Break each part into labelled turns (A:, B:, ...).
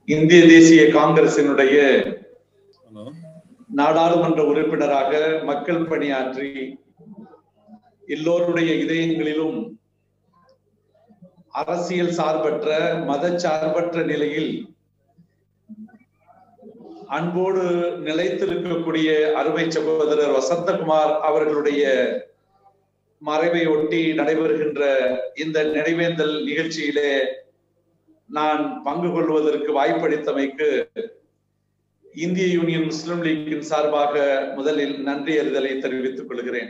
A: இந்திய தேசிய காங்கிரசினுடைய
B: ஹலோ
A: நாடாளுமன்ற உறுப்பினராக மக்கள் பணியாற்றி எல்லோருடைய இதயங்களிலும் அரசியல் சார்பற்ற மத சார்பற்ற நிலையில் அன்போடு நிலைத்திருக்கக்கூடிய அருமை சகோதரர் வசந்தகுமார் அவர்களுடைய மறைவை ஒட்டி நடைபெறுகின்ற இந்த நினைவேந்தல் நிகழ்ச்சியிலே நான் பங்கு கொள்வதற்கு வாய்ப்பளித்தமைக்கு இந்திய யூனியன் முஸ்லிம் லீக்கின் சார்பாக முதலில் நன்றி அறிதலை தெரிவித்துக் கொள்கிறேன்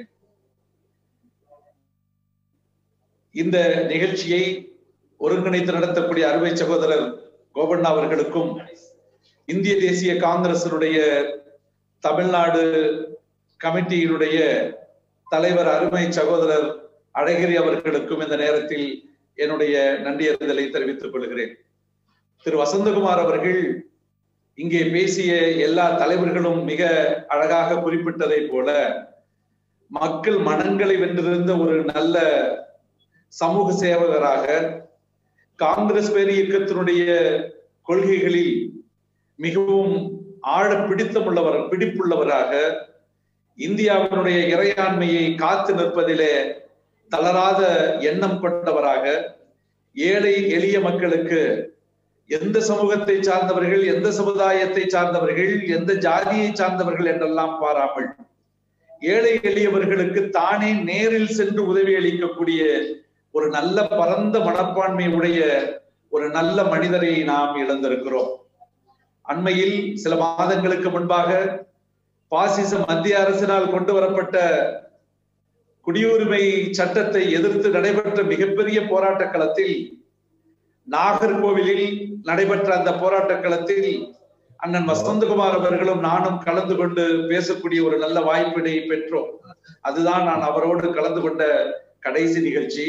A: இந்த நிகழ்ச்சியை ஒருங்கிணைத்து நடத்தக்கூடிய அருமை சகோதரர் கோபண்ணா அவர்களுக்கும் இந்திய தேசிய காங்கிரசினுடைய தமிழ்நாடு கமிட்டியினுடைய தலைவர் அருமை சகோதரர் அழகிரி அவர்களுக்கும் இந்த நேரத்தில் என்னுடைய நன்றி அறிதலை தெரிவித்துக் கொள்கிறேன் திரு வசந்தகுமார் அவர்கள் இங்கே பேசிய எல்லா தலைவர்களும் மிக அழகாக குறிப்பிட்டதை போல மக்கள் மனங்களை வென்றிருந்த ஒரு நல்ல சமூக சேவகராக காங்கிரஸ் பேர் இயக்கத்தினுடைய கொள்கைகளில் மிகவும் ஆழ பிடித்தமுள்ளவர் பிடிப்புள்ளவராக இந்தியாவினுடைய இறையாண்மையை காத்து நிற்பதிலே தளராத எண்ணம் கொண்டவராக ஏழை எளிய மக்களுக்கு எந்த சமூகத்தை சார்ந்தவர்கள் எந்த சமுதாயத்தை சார்ந்தவர்கள் எந்த ஜாதியை சார்ந்தவர்கள் என்றெல்லாம் பாராமல் ஏழை எளியவர்களுக்கு தானே நேரில் சென்று உதவி அளிக்கக்கூடிய ஒரு நல்ல பரந்த மனப்பான்மை உடைய ஒரு நல்ல மனிதரை நாம் இழந்திருக்கிறோம் அண்மையில் சில மாதங்களுக்கு முன்பாக பாசிச மத்திய அரசினால் கொண்டு வரப்பட்ட குடியுரிமை சட்டத்தை எதிர்த்து நடைபெற்ற மிகப்பெரிய போராட்ட களத்தில் நாகர்கோவிலில் நடைபெற்ற அந்த போராட்ட களத்தில் அண்ணன் வசந்தகுமார் அவர்களும் நானும் கலந்து கொண்டு பேசக்கூடிய ஒரு நல்ல வாய்ப்பினை பெற்றோம் அதுதான் நான் அவரோடு கலந்து கொண்ட கடைசி நிகழ்ச்சி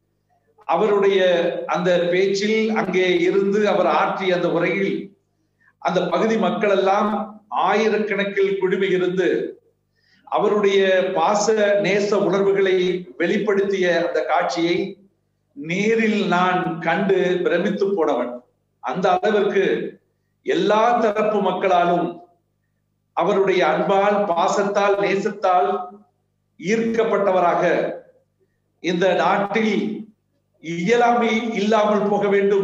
A: அவருடைய அந்த பேச்சில் அங்கே இருந்து அவர் ஆற்றிய அந்த உரையில் அந்த பகுதி மக்கள் எல்லாம் ஆயிரக்கணக்கில் குழுமி இருந்து அவருடைய பாச நேச உணர்வுகளை வெளிப்படுத்திய அந்த காட்சியை நேரில் நான் கண்டு பிரமித்து போனவன் அந்த அளவிற்கு எல்லா தரப்பு மக்களாலும் அவருடைய அன்பால் பாசத்தால் நேசத்தால் ஈர்க்கப்பட்டவராக இந்த நாட்டில் இயலாமை இல்லாமல் போக வேண்டும்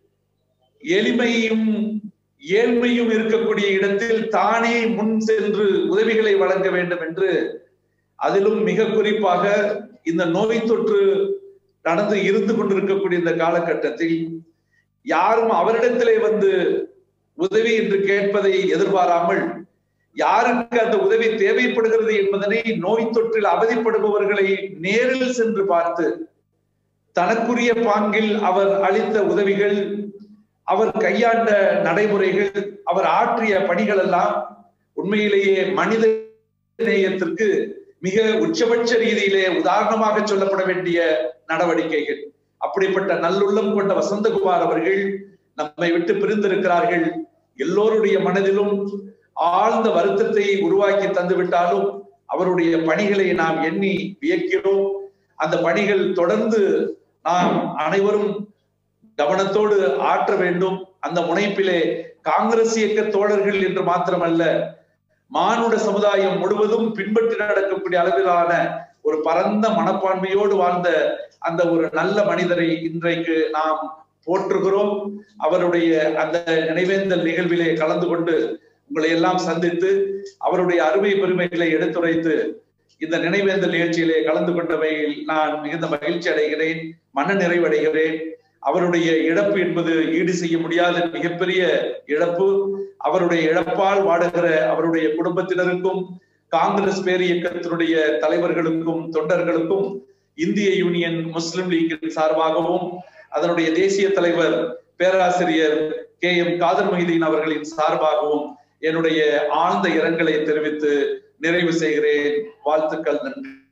A: எளிமையும் ஏழ்மையும் இருக்கக்கூடிய இடத்தில் தானே முன் சென்று உதவிகளை வழங்க வேண்டும் என்று அதிலும் மிக குறிப்பாக இந்த நோய் தொற்று நடந்து இருந்து கொண்டிருக்கக்கூடிய இந்த காலகட்டத்தில் யாரும் அவரிடத்திலே வந்து உதவி என்று கேட்பதை எதிர்பாராமல் யாருக்கு அந்த உதவி தேவைப்படுகிறது என்பதனை நோய் தொற்றில் அவதிப்படுபவர்களை நேரில் சென்று பார்த்து தனக்குரிய பாங்கில் அவர் அளித்த உதவிகள் அவர் கையாண்ட நடைமுறைகள் அவர் ஆற்றிய பணிகள் எல்லாம் உண்மையிலேயே மனித நேயத்திற்கு மிக உச்சபட்ச ரீதியிலே உதாரணமாக சொல்லப்பட வேண்டிய நடவடிக்கைகள் அப்படிப்பட்ட நல்லுள்ளம் கொண்ட வசந்தகுமார் அவர்கள் நம்மை விட்டு பிரிந்திருக்கிறார்கள் எல்லோருடைய மனதிலும் ஆழ்ந்த வருத்தத்தை உருவாக்கி தந்து விட்டாலும் அவருடைய பணிகளை நாம் எண்ணி வியக்கிறோம் அந்த பணிகள் தொடர்ந்து நாம் அனைவரும் கவனத்தோடு ஆற்ற வேண்டும் அந்த முனைப்பிலே காங்கிரஸ் இயக்க தோழர்கள் என்று மாத்திரமல்ல மானுட சமுதாயம் முழுவதும் பின்பற்றி நடக்கக்கூடிய அளவிலான ஒரு பரந்த மனப்பான்மையோடு வாழ்ந்த அந்த ஒரு நல்ல மனிதரை இன்றைக்கு நாம் போற்றுகிறோம் அவருடைய அந்த நினைவேந்தல் நிகழ்விலே கலந்து கொண்டு உங்களை எல்லாம் சந்தித்து அவருடைய அருமை பெருமைகளை எடுத்துரைத்து இந்த நினைவேந்தல் நிகழ்ச்சியிலே கலந்து கொண்டவையில் நான் மிகுந்த மகிழ்ச்சி அடைகிறேன் மன நிறைவடைகிறேன் அவருடைய இழப்பு என்பது ஈடு செய்ய முடியாத மிகப்பெரிய இழப்பு அவருடைய இழப்பால் வாடுகிற அவருடைய குடும்பத்தினருக்கும் காங்கிரஸ் பேர் இயக்கத்தினுடைய தலைவர்களுக்கும் தொண்டர்களுக்கும் இந்திய யூனியன் முஸ்லிம் லீக்கின் சார்பாகவும் அதனுடைய தேசிய தலைவர் பேராசிரியர் கே எம் காதர் மொஹிதீன் அவர்களின் சார்பாகவும் என்னுடைய ஆழ்ந்த இரங்கலை தெரிவித்து நிறைவு செய்கிறேன் வாழ்த்துக்கள் நன்றி